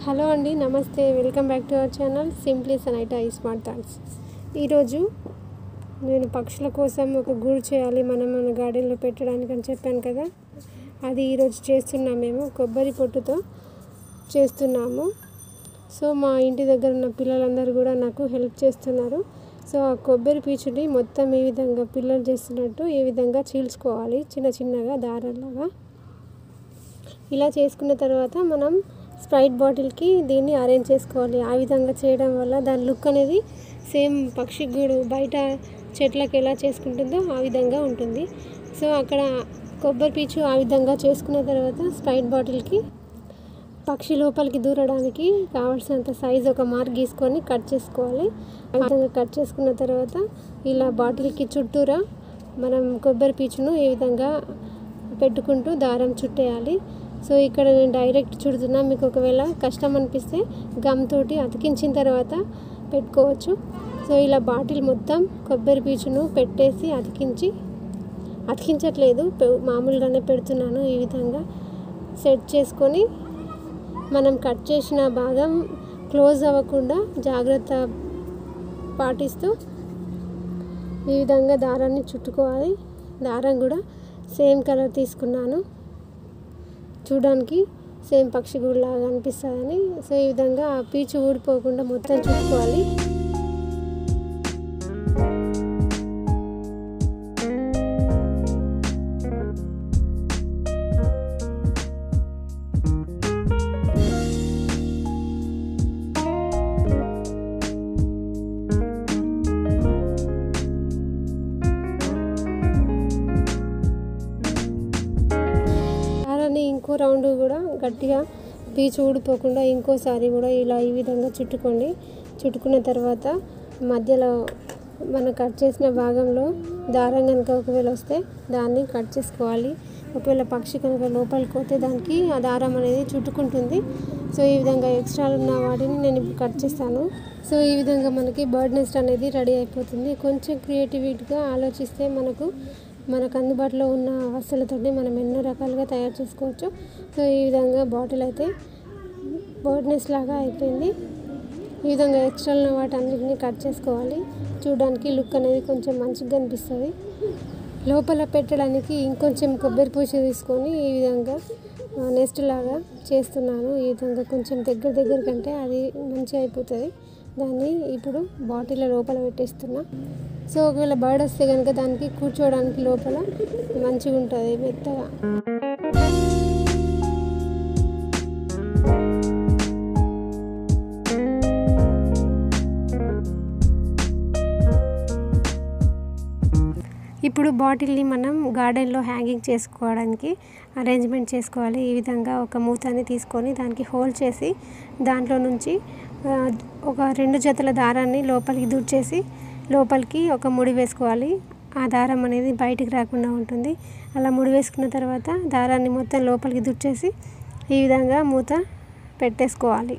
hello అండి నమస్తే welcome back to our channel simply సనైట ఐ స్మార్ట్ థాట్స్ ఈరోజు నేను పక్షుల కోసం ఒక గూడు చేయాలి మనం మన గార్డెన్లో పెట్టడానికి అని చెప్పాను కదా అది ఈరోజు చేస్తున్నాం మేము కొబ్బరి పొట్టుతో చేస్తున్నాము సో మా ఇంటి దగ్గర ఉన్న పిల్లలందరూ కూడా నాకు హెల్ప్ చేస్తున్నారు సో ఆ కొబ్బరి పీచుని మొత్తం ఈ విధంగా పిల్లలు చేస్తున్నట్టు ఈ విధంగా చీల్చుకోవాలి చిన్న చిన్నగా దారాలాగా ఇలా చేసుకున్న తర్వాత మనం స్ప్రైట్ బాటిల్కి దీన్ని అరేంజ్ చేసుకోవాలి ఆ విధంగా చేయడం వల్ల దాని లుక్ అనేది సేమ్ పక్షి గూడు బయట చెట్లకు ఎలా చేసుకుంటుందో ఆ విధంగా ఉంటుంది సో అక్కడ కొబ్బరి పీచు ఆ విధంగా చేసుకున్న తర్వాత స్ప్రైట్ బాటిల్కి పక్షి లోపలికి దూరడానికి కావాల్సినంత సైజు ఒక మార్క్ గీసుకొని కట్ చేసుకోవాలి ఆ విధంగా కట్ చేసుకున్న తర్వాత ఇలా బాటిల్కి చుట్టూరా మనం కొబ్బరి పీచును ఈ విధంగా పెట్టుకుంటూ దారం చుట్టేయాలి సో ఇక్కడ నేను డైరెక్ట్ చుడుతున్నా మీకు ఒకవేళ కష్టం అనిపిస్తే గమ్ తోటి అతికించిన తర్వాత పెట్టుకోవచ్చు సో ఇలా బాటిల్ మొత్తం కొబ్బరి పీచును పెట్టేసి అతికించి అతికించట్లేదు పె- మామూలుగానే పెడుతున్నాను ఈ విధంగా సెట్ చేసుకొని మనం కట్ చేసిన భాగం క్లోజ్ అవ్వకుండా జాగ్రత్త పాటిస్తూ ఈ విధంగా దారాన్ని చుట్టుకోవాలి దారం కూడా సేమ్ కలర్ తీసుకున్నాను చూడడానికి సేమ్ పక్షి లాగా అనిపిస్తుందని సో ఈ విధంగా ఆ పీచు ఊడిపోకుండా మొత్తం చుట్టుకోవాలి దారాన్ని ఇంకో రౌండ్ కూడా గట్టిగా పీచు ఊడిపోకుండా ఇంకోసారి కూడా ఇలా ఈ విధంగా చుట్టుకోండి చుట్టుకున్న తర్వాత మధ్యలో మనం కట్ చేసిన భాగంలో దారం కనుక ఒకవేళ వస్తే దాన్ని కట్ చేసుకోవాలి ఒకవేళ పక్షి కనుక లోపలికి పోతే దానికి ఆ దారం అనేది చుట్టుకుంటుంది సో ఈ విధంగా ఎక్స్ట్రా ఉన్న వాటిని నేను ఇప్పుడు కట్ చేస్తాను సో ఈ విధంగా మనకి బర్డ్ నెస్ట్ అనేది రెడీ అయిపోతుంది కొంచెం క్రియేటివిటీగా ఆలోచిస్తే మనకు మనకు అందుబాటులో ఉన్న వస్తువులతోటి మనం ఎన్నో రకాలుగా తయారు చేసుకోవచ్చు సో ఈ విధంగా బాటిల్ అయితే బర్డ్ నెస్ట్ లాగా అయిపోయింది ఈ విధంగా ఎక్స్ట్రా ఉన్న వాటి అన్నిటిని కట్ చేసుకోవాలి చూడడానికి లుక్ అనేది కొంచెం మంచిగా అనిపిస్తుంది లోపల పెట్టడానికి ఇంకొంచెం కొబ్బరి పూస తీసుకొని ఈ విధంగా నెక్స్ట్ లాగా చేస్తున్నాను ఈ విధంగా కొంచెం దగ్గర దగ్గర కంటే అది మంచిగా అయిపోతుంది దాన్ని ఇప్పుడు బాటిల్ లోపల పెట్టేస్తున్నా సో ఒకవేళ బర్డ్ వస్తే కనుక దానికి కూర్చోవడానికి లోపల మంచిగా ఉంటుంది మెత్తగా ఇప్పుడు బాటిల్ని మనం గార్డెన్లో హ్యాంగింగ్ చేసుకోవడానికి అరేంజ్మెంట్ చేసుకోవాలి ఈ విధంగా ఒక మూతని తీసుకొని దానికి హోల్ చేసి దాంట్లో నుంచి ఆ, ఒక రెండు జతల దారాన్ని లోపలికి దూర్చేసి లోపలికి ఒక ముడి వేసుకోవాలి ఆ దారం అనేది బయటికి రాకుండా ఉంటుంది అలా ముడి వేసుకున్న తర్వాత దారాన్ని మొత్తం లోపలికి దూర్చేసి ఈ విధంగా మూత పెట్టేసుకోవాలి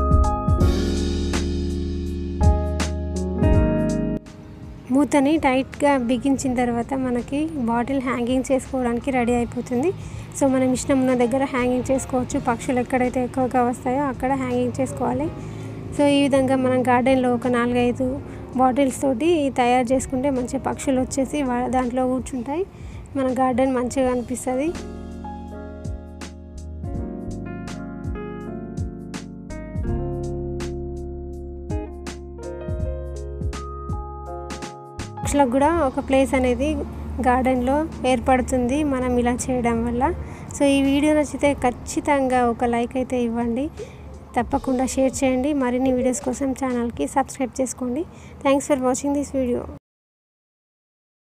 మూతని టైట్గా బిగించిన తర్వాత మనకి బాటిల్ హ్యాంగింగ్ చేసుకోవడానికి రెడీ అయిపోతుంది సో మనం ఇష్టం ఉన్న దగ్గర హ్యాంగింగ్ చేసుకోవచ్చు పక్షులు ఎక్కడైతే ఎక్కువగా వస్తాయో అక్కడ హ్యాంగింగ్ చేసుకోవాలి సో ఈ విధంగా మనం గార్డెన్లో ఒక నాలుగైదు బాటిల్స్ తోటి తయారు చేసుకుంటే మంచి పక్షులు వచ్చేసి వా- దాంట్లో కూర్చుంటాయి మన గార్డెన్ మంచిగా అనిపిస్తుంది పక్షులకు కూడా ఒక ప్లేస్ అనేది గార్డెన్లో ఏర్పడుతుంది మనం ఇలా చేయడం వల్ల సో ఈ వీడియో నచ్చితే ఖచ్చితంగా ఒక లైక్ అయితే ఇవ్వండి తప్పకుండా షేర్ చేయండి మరిన్ని వీడియోస్ కోసం ఛానల్కి సబ్స్క్రైబ్ చేసుకోండి thanks for watching this video